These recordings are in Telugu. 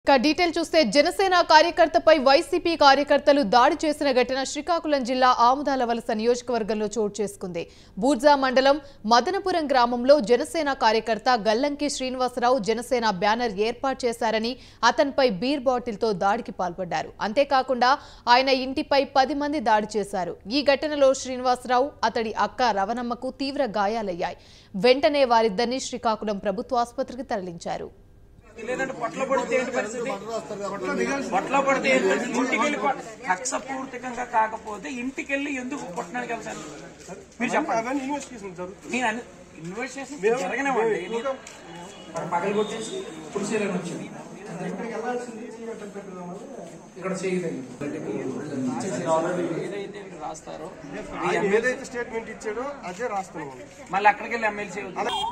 ఇక డీటెయిల్ చూస్తే జనసేన కార్యకర్తపై వైసీపీ కార్యకర్తలు దాడి చేసిన ఘటన శ్రీకాకుళం జిల్లా ఆముదాల వలస నియోజకవర్గంలో చోటు చేసుకుంది బూర్జా మండలం మదనపురం గ్రామంలో జనసేన కార్యకర్త గల్లంకి శ్రీనివాసరావు జనసేన బ్యానర్ ఏర్పాటు చేశారని అతనిపై బీర్ బాటిల్తో దాడికి పాల్పడ్డారు అంతేకాకుండా ఆయన ఇంటిపై పది మంది దాడి చేశారు ఈ ఘటనలో శ్రీనివాసరావు అతడి అక్క రవణమ్మకు తీవ్ర గాయాలయ్యాయి వెంటనే వారిద్దరిని శ్రీకాకుళం ప్రభుత్వ ఆసుపత్రికి తరలించారు లేదంటే పొట్ల పడితే ఏంటి పరిస్థితి పొట్ల పడితే ఏంటి పరిస్థితి? ఇంటికి వెళ్ళి కొ- కక్ష పూర్తికంగా కాకపోతే ఇంటికి వెళ్ళి ఎందుకు కొట్టడానికి వెళ్తారు మీరు చెప్పండి అవన్నీ ఇన్వెస్టిగేషన్ జరుగుతుంది నేను అన్ని- ఇన్వెస్టిగేషన్ జరగనివ్వండి నేను- మరి పగలు కొట్టేసి పులిసేలని వచ్చింది ఇక్కడ చేయలేదు ఏదైతే మీరు రాస్తారో ఆయన ఏదైతే స్టేట్మెంట్ ఇచ్చాడో అదే రాస్తున్నాం మళ్ళీ అక్కడికి వెళ్ళి ఎమ్మెల్సీ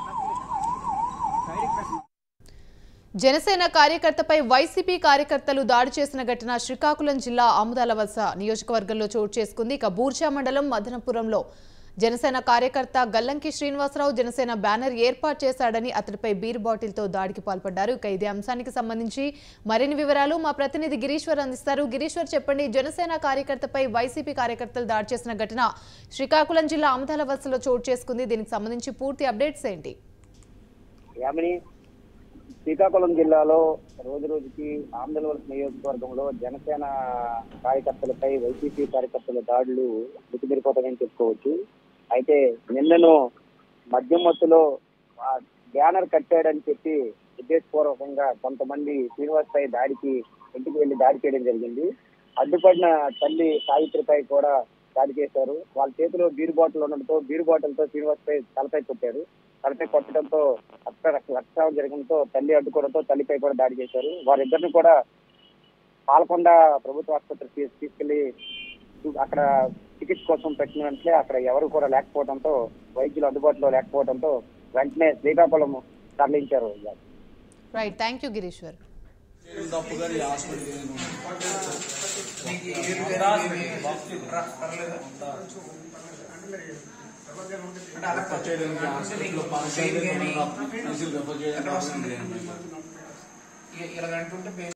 జనసేన కార్యకర్తపై వైసీపీ కార్యకర్తలు దాడి చేసిన ఘటన శ్రీకాకుళం జిల్లా ఆముదాల వలస నియోజకవర్గంలో చోటు చేసుకుంది ఇక బూర్జా మండలం మదనపురంలో జనసేన కార్యకర్త గల్లంకి శ్రీనివాసరావు జనసేన బ్యానర్ ఏర్పాటు చేశాడని అతడిపై బీర్ బాటిల్తో దాడికి పాల్పడ్డారు ఇక ఇదే అంశానికి సంబంధించి మరిన్ని వివరాలు మా ప్రతినిధి గిరీశ్వర్ అందిస్తారు గిరీశ్వర్ చెప్పండి జనసేన కార్యకర్తపై వైసీపీ కార్యకర్తలు దాడి చేసిన ఘటన శ్రీకాకుళం జిల్లా ఆముదాల వలసలో చోటు చేసుకుంది దీనికి సంబంధించి పూర్తి అప్డేట్స్ ఏంటి యామిని శ్రీకాకుళం జిల్లాలో రోజు రోజుకి ఆంధ్రవలస నియోజకవర్గంలో జనసేన కార్యకర్తలపై వైసీపీ కార్యకర్తల దాడులు మితిమిరిపోతాయని చెప్పుకోవచ్చు అయితే నిన్నను మద్యం మత్తులో ఆ బ్యానర్ కట్టాడని చెప్పి ఉద్దేశపూర్వకంగా కొంతమంది శ్రీనివాస్ పై దాడికి ఇంటికి వెళ్లి దాడి చేయడం జరిగింది అడ్డుపడిన తల్లి సావిత్రిపై కూడా దాడి చేశారు వాళ్ళ చేతిలో బీర్ బాటిల్ ఉండడంతో బీర్ బాటిల్ తో శ్రీనివాస్ పై తలపై కొట్టారు తలపై కొట్టడంతో అక్కడ రక్తస్రావం జరగడంతో తల్లి అడ్డుకోవడంతో తల్లిపై కూడా దాడి చేశారు వారిద్దరిని కూడా పాల్కొండ ప్రభుత్వ ఆసుపత్రికి తీసు- తీసుకెళ్లి చూ- అక్కడ చికిత్స కోసం పెట్టిన వెంటనే అక్కడ ఎవరు కూడా లేకపోవడంతో వైద్యులు అందుబాటులో లేకపోవడంతో వెంటనే శ్రీకాకుళం తరలించారు రైట్ థ్యాంక్ యూ గిరీశ్వర్ తప్పుగా ఈ హాస్పిటల్కి నేను రెఫర్ చేయడానికి హాస్పిటల్లో పాస్ చేయడానికి రెఫర్ చేయడానికి ఇలా అంటుంటే